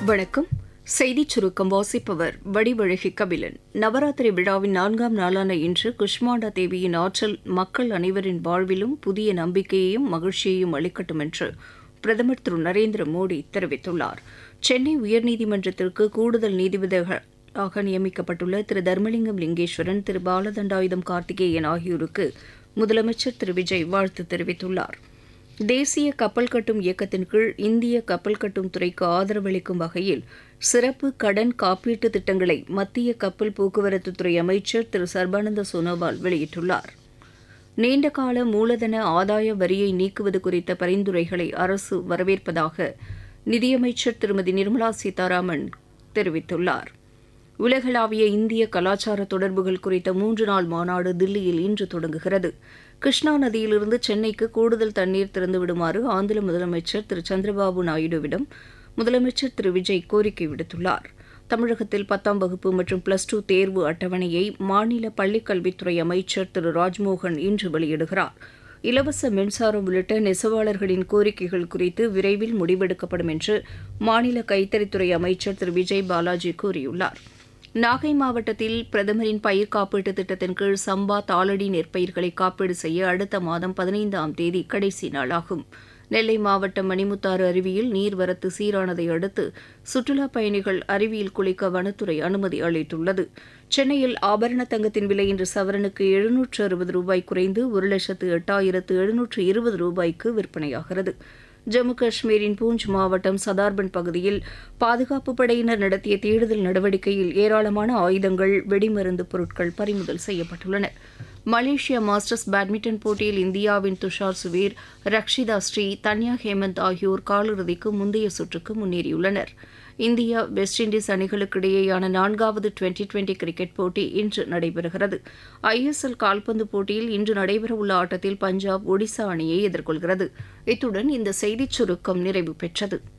வணக்கம் செய்திச் சுருக்கம் வாசிப்பவர் வடிவழகி கபிலன் நவராத்திரி விழாவின் நான்காம் நாளான இன்று குஷ்மாண்டா தேவியின் ஆற்றல் மக்கள் அனைவரின் வாழ்விலும் புதிய நம்பிக்கையையும் மகிழ்ச்சியையும் அளிக்கட்டும் என்று பிரதமர் திரு நரேந்திர மோடி தெரிவித்துள்ளார் சென்னை உயர்நீதிமன்றத்திற்கு கூடுதல் நீதிபதிகளாக நியமிக்கப்பட்டுள்ள திரு தர்மலிங்கம் லிங்கேஸ்வரன் திரு பாலதண்டாயுதம் கார்த்திகேயன் ஆகியோருக்கு முதலமைச்சர் திரு விஜய் வாழ்த்து தெரிவித்துள்ளார் தேசிய கப்பல் கட்டும் இயக்கத்தின் கீழ் இந்திய கப்பல் கட்டும் துறைக்கு ஆதரவளிக்கும் வகையில் சிறப்பு கடன் காப்பீட்டு திட்டங்களை மத்திய கப்பல் போக்குவரத்துத்துறை அமைச்சர் திரு சர்பானந்த சோனோவால் வெளியிட்டுள்ளார் நீண்டகால மூலதன ஆதாய வரியை நீக்குவது குறித்த பரிந்துரைகளை அரசு வரவேற்பதாக நிதியமைச்சர் திருமதி நிர்மலா சீதாராமன் தெரிவித்துள்ளார் உலகளாவிய இந்திய கலாச்சார தொடர்புகள் குறித்த மூன்று நாள் மாநாடு தில்லியில் இன்று தொடங்குகிறது கிருஷ்ணா நதியிலிருந்து சென்னைக்கு கூடுதல் தண்ணீர் திறந்துவிடுமாறு ஆந்திர முதலமைச்சர் திரு சந்திரபாபு நாயுடுவிடம் முதலமைச்சர் திரு விஜய் கோரிக்கை விடுத்துள்ளார் தமிழகத்தில் பத்தாம் வகுப்பு மற்றும் பிளஸ் டூ தேர்வு அட்டவணையை மாநில பள்ளிக்கல்வித்துறை அமைச்சர் திரு ராஜ்மோகன் இன்று வெளியிடுகிறார் இலவச மின்சாரம் உள்ளிட்ட நெசவாளர்களின் கோரிக்கைகள் குறித்து விரைவில் முடிவெடுக்கப்படும் என்று மாநில கைத்தறித்துறை அமைச்சர் திரு விஜய் பாலாஜி கூறியுள்ளார் நாகை மாவட்டத்தில் பிரதமரின் பயிர் காப்பீட்டு திட்டத்தின் கீழ் சம்பா தாளடி நெற்பயிர்களை காப்பீடு செய்ய அடுத்த மாதம் பதினைந்தாம் தேதி கடைசி நாளாகும் நெல்லை மாவட்டம் மணிமுத்தாறு அருவியில் நீர்வரத்து சீரானதை அடுத்து சுற்றுலாப் பயணிகள் அருவியில் குளிக்க வனத்துறை அனுமதி அளித்துள்ளது சென்னையில் ஆபரண தங்கத்தின் விலை இன்று சவரனுக்கு எழுநூற்று அறுபது ரூபாய் குறைந்து ஒரு லட்சத்து எட்டாயிரத்து எழுநூற்று இருபது ரூபாய்க்கு விற்பனையாகிறது ஜம்மு காஷ்மீரின் பூஞ்ச் மாவட்டம் சதார்பன் பகுதியில் பாதுகாப்பு படையினர் நடத்திய தேடுதல் நடவடிக்கையில் ஏராளமான ஆயுதங்கள் வெடிமருந்து பொருட்கள் பறிமுதல் செய்யப்பட்டுள்ளன மலேசியா மாஸ்டர்ஸ் பேட்மிண்டன் போட்டியில் இந்தியாவின் துஷார் சுவீர் ரக்ஷிதா ஸ்ரீ தன்யா ஹேமந்த் ஆகியோர் காலிறுதிக்கு முந்தைய சுற்றுக்கு முன்னேறியுள்ளனர் இந்தியா வெஸ்ட் இண்டீஸ் அணிகளுக்கு இடையேயான நான்காவது டுவெண்டி டுவெண்டி கிரிக்கெட் போட்டி இன்று நடைபெறுகிறது ஐஎஸ்எல் கால்பந்து போட்டியில் இன்று நடைபெறவுள்ள ஆட்டத்தில் பஞ்சாப் ஒடிசா அணியை எதிர்கொள்கிறது இத்துடன் இந்த செய்திச் சுருக்கம் நிறைவு பெற்றது